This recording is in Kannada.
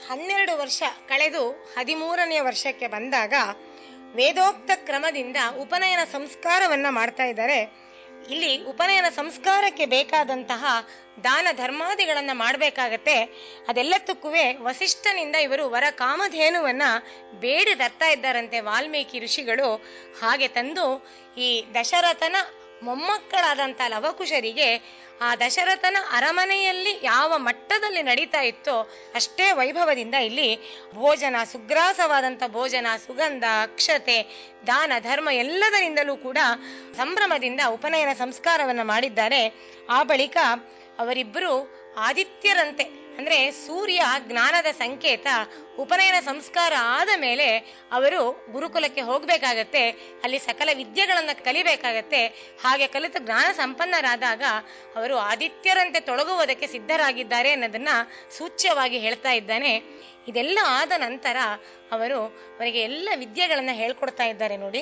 ಹನ್ನೆರಡು ವರ್ಷ ಕಳೆದು ಹದಿಮೂರನೆಯ ವರ್ಷಕ್ಕೆ ಬಂದಾಗ ವೇದೋಕ್ತ ಕ್ರಮದಿಂದ ಉಪನಯನ ಸಂಸ್ಕಾರವನ್ನ ಮಾಡ್ತಾ ಇದ್ದಾರೆ ಇಲ್ಲಿ ಉಪನಯನ ಸಂಸ್ಕಾರಕ್ಕೆ ಬೇಕಾದಂತಹ ದಾನ ಧರ್ಮಾದಿಗಳನ್ನ ಮಾಡಬೇಕಾಗತ್ತೆ ಅದೆಲ್ಲದಕ್ಕೂ ವಸಿಷ್ಠನಿಂದ ಇವರು ವರ ಕಾಮಧೇನುವನ್ನ ಬೇಡಿ ತರ್ತಾ ಇದ್ದಾರಂತೆ ವಾಲ್ಮೀಕಿ ಋಷಿಗಳು ಹಾಗೆ ತಂದು ಈ ದಶರಥನ ಮೊಮ್ಮಕ್ಕಳಾದಂಥ ಲವಕುಶರಿಗೆ ಆ ದಶರಥನ ಅರಮನೆಯಲ್ಲಿ ಯಾವ ಮಟ್ಟದಲ್ಲಿ ನಡೀತಾ ಇತ್ತೋ ಅಷ್ಟೇ ವೈಭವದಿಂದ ಇಲ್ಲಿ ಭೋಜನ ಸುಗ್ರಾಸವಾದಂಥ ಭೋಜನ ಸುಗಂಧ ಅಕ್ಷತೆ ದಾನ ಧರ್ಮ ಎಲ್ಲದರಿಂದಲೂ ಕೂಡ ಸಂಭ್ರಮದಿಂದ ಉಪನಯನ ಸಂಸ್ಕಾರವನ್ನು ಮಾಡಿದ್ದಾರೆ ಆ ಬಳಿಕ ಅವರಿಬ್ಬರು ಆದಿತ್ಯರಂತೆ ಅಂದ್ರೆ ಸೂರ್ಯ ಜ್ಞಾನದ ಸಂಕೇತ ಉಪನಯನ ಸಂಸ್ಕಾರ ಆದ ಮೇಲೆ ಅವರು ಗುರುಕುಲಕ್ಕೆ ಹೋಗ್ಬೇಕಾಗತ್ತೆ ಅಲ್ಲಿ ಸಕಲ ವಿದ್ಯೆಗಳನ್ನ ಕಲಿಬೇಕಾಗತ್ತೆ ಹಾಗೆ ಕಲಿತು ಜ್ಞಾನ ಸಂಪನ್ನರಾದಾಗ ಅವರು ಆದಿತ್ಯರಂತೆ ತೊಡಗುವುದಕ್ಕೆ ಸಿದ್ಧರಾಗಿದ್ದಾರೆ ಅನ್ನೋದನ್ನ ಸೂಚ್ಯವಾಗಿ ಹೇಳ್ತಾ ಇದ್ದಾನೆ ಇದೆಲ್ಲ ಆದ ನಂತರ ಅವರು ಅವರಿಗೆ ಎಲ್ಲ ವಿದ್ಯೆಗಳನ್ನ ಹೇಳ್ಕೊಡ್ತಾ ಇದ್ದಾರೆ ನೋಡಿ